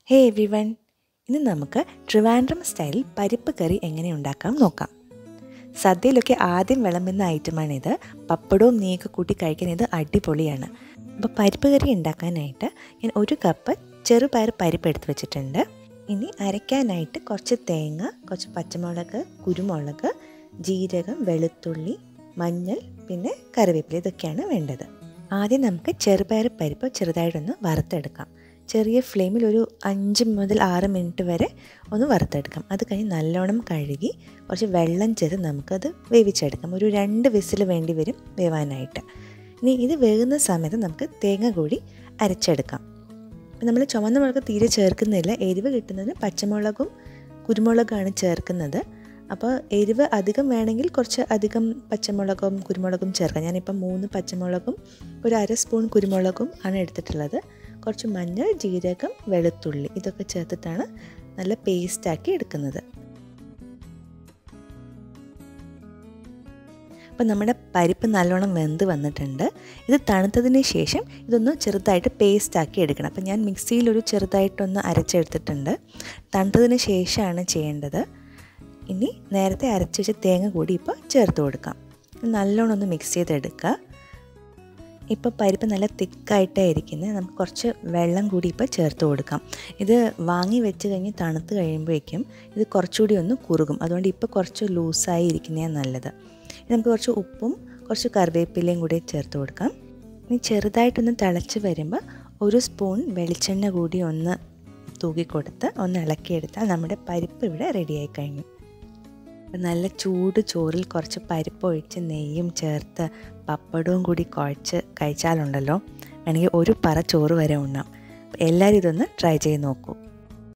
ഹേ every one ഇന്ന് നമുക്ക് ട്രിവാൻഡ്രം സ്റ്റൈലിൽ പരിപ്പ് കറി എങ്ങനെ ഉണ്ടാക്കാം നോക്കാം സദ്യയിലൊക്കെ ആദ്യം വിളമ്പുന്ന ഐറ്റമാണിത് പപ്പടവും നെയ്യൊക്കെ കൂട്ടി കഴിക്കാൻ ഇത് അടിപൊളിയാണ് അപ്പോൾ പരിപ്പ് കറി ഉണ്ടാക്കാനായിട്ട് ഞാൻ ഒരു കപ്പ് ചെറുപയർ പരിപ്പ് എടുത്ത് വെച്ചിട്ടുണ്ട് ഇനി അരയ്ക്കാനായിട്ട് കുറച്ച് തേങ്ങ കുറച്ച് പച്ചമുളക് കുരുമുളക് ജീരകം വെളുത്തുള്ളി മഞ്ഞൾ പിന്നെ കറിവേപ്പില ഇതൊക്കെയാണ് വേണ്ടത് ആദ്യം നമുക്ക് ചെറുപയർ പരിപ്പ് ചെറുതായിട്ടൊന്ന് വറുത്തെടുക്കാം ചെറിയ ഫ്ലെയിമിൽ ഒരു അഞ്ച് മുതൽ ആറ് മിനിറ്റ് വരെ ഒന്ന് വറുത്തെടുക്കാം അത് കഴിഞ്ഞ് നല്ലോണം കഴുകി കുറച്ച് വെള്ളം ചേർത്ത് നമുക്കത് വേവിച്ചെടുക്കാം ഒരു രണ്ട് വിസിൽ വേണ്ടി വരും വേവാനായിട്ട് ഇനി ഇത് വേകുന്ന സമയത്ത് നമുക്ക് തേങ്ങ കൂടി അരച്ചെടുക്കാം നമ്മൾ ചുവന്ന മുളക് തീരെ ചേർക്കുന്നില്ല എരിവ് കിട്ടുന്നതിന് പച്ചമുളകും കുരുമുളകാണ് ചേർക്കുന്നത് അപ്പോൾ എരിവ് അധികം വേണമെങ്കിൽ കുറച്ച് അധികം പച്ചമുളകും കുരുമുളകും ചേർക്കാം ഞാനിപ്പം മൂന്ന് പച്ചമുളകും ഒരു അര സ്പൂൺ കുരുമുളകും ആണ് എടുത്തിട്ടുള്ളത് കുറച്ച് മഞ്ഞൾ ജീരകം വെളുത്തുള്ളി ഇതൊക്കെ ചേർത്തിട്ടാണ് നല്ല പേസ്റ്റാക്കി എടുക്കുന്നത് അപ്പോൾ നമ്മുടെ പരിപ്പ് നല്ലോണം വെന്ത് വന്നിട്ടുണ്ട് ഇത് തണുത്തതിന് ശേഷം ഇതൊന്ന് ചെറുതായിട്ട് പേസ്റ്റാക്കി എടുക്കണം അപ്പോൾ ഞാൻ മിക്സിയിൽ ഒരു ചെറുതായിട്ടൊന്ന് അരച്ചെടുത്തിട്ടുണ്ട് തണുത്തതിന് ശേഷമാണ് ചെയ്യേണ്ടത് ഇനി നേരത്തെ അരച്ച് വെച്ച തേങ്ങ കൂടി ഇപ്പോൾ ചേർത്ത് കൊടുക്കാം നല്ലോണം ഒന്ന് മിക്സ് ചെയ്തെടുക്കുക ഇപ്പോൾ പരിപ്പ് നല്ല തിക്കായിട്ടാണ് ഇരിക്കുന്നത് നമുക്ക് കുറച്ച് വെള്ളം കൂടി ഇപ്പോൾ ചേർത്ത് കൊടുക്കാം ഇത് വാങ്ങി വെച്ച് കഴിഞ്ഞ് തണുത്ത് കഴിയുമ്പോഴേക്കും ഇത് കുറച്ചുകൂടി ഒന്ന് കുറുകും അതുകൊണ്ട് ഇപ്പോൾ കുറച്ച് ലൂസായി ഇരിക്കുന്നതാണ് നല്ലത് നമുക്ക് കുറച്ച് ഉപ്പും കുറച്ച് കറിവേപ്പിലയും കൂടി ചേർത്ത് കൊടുക്കാം ഇനി ചെറുതായിട്ടൊന്ന് തിളച്ച് വരുമ്പോൾ ഒരു സ്പൂൺ വെളിച്ചെണ്ണ കൂടി ഒന്ന് തൂക്കിക്കൊടുത്ത് ഒന്ന് ഇളക്കിയെടുത്താൽ നമ്മുടെ പരിപ്പ് ഇവിടെ റെഡിയായി കഴിഞ്ഞു നല്ല ചൂട് ചോറിൽ കുറച്ച് പരിപ്പ് ഒഴിച്ച് നെയ്യും ചേർത്ത് പപ്പടവും കൂടി കുഴച്ച് കഴിച്ചാലുണ്ടല്ലോ വേണമെങ്കിൽ ഒരു പറ ചോറ് വരെ ഉണ്ണാം എല്ലാവരും ഇതൊന്ന് ട്രൈ ചെയ്ത് നോക്കൂ